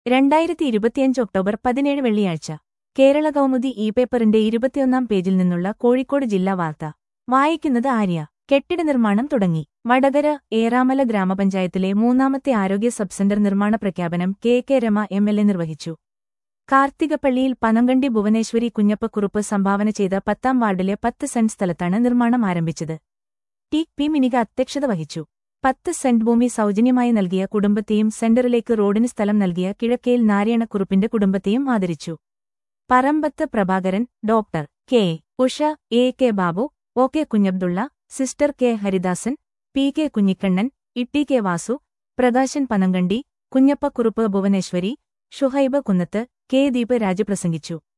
രണ്ടായിരത്തി ഇരുപത്തിയഞ്ച് ഒക്ടോബർ പതിനേഴ് വെള്ളിയാഴ്ച കേരള കൗമുദി ഇ പേപ്പറിന്റെ ഇരുപത്തിയൊന്നാം പേജിൽ നിന്നുള്ള കോഴിക്കോട് ജില്ലാ വാർത്ത വായിക്കുന്നത് ആര്യ കെട്ടിട നിർമ്മാണം തുടങ്ങി വടകര ഏറാമല ഗ്രാമപഞ്ചായത്തിലെ മൂന്നാമത്തെ ആരോഗ്യ സബ് സെന്റർ നിർമ്മാണ പ്രഖ്യാപനം K K Rama M L A നിർവഹിച്ചു കാർത്തികപ്പള്ളിയിൽ പനങ്കണ്ടി ഭുവനേശ്വരി കുഞ്ഞപ്പക്കുറുപ്പ് സംഭാവന ചെയ്ത പത്താം വാർഡിലെ പത്ത് സെന്റ് സ്ഥലത്താണ് നിർമ്മാണം ആരംഭിച്ചത് ടി പി മിനിക അധ്യക്ഷത വഹിച്ചു പത്ത് സെന്റ് ഭൂമി സൗജന്യമായി നൽകിയ കുടുംബത്തെയും സെന്ററിലേക്ക് റോഡിന് സ്ഥലം നൽകിയ കിഴക്കേൽ നാരായണക്കുറുപ്പിന്റെ കുടുംബത്തെയും ആദരിച്ചു Parambath Prabhakaran doctor K Usha A K Babu O K Kunhabdulla sister K Haridasan P K Kunhikannan Itty K Vasu Prakashan Panangandi Kunhappakurup Bhuvaneswari Shuhaib Kunnath K Deep Raj പ്രസംഗിച്ചു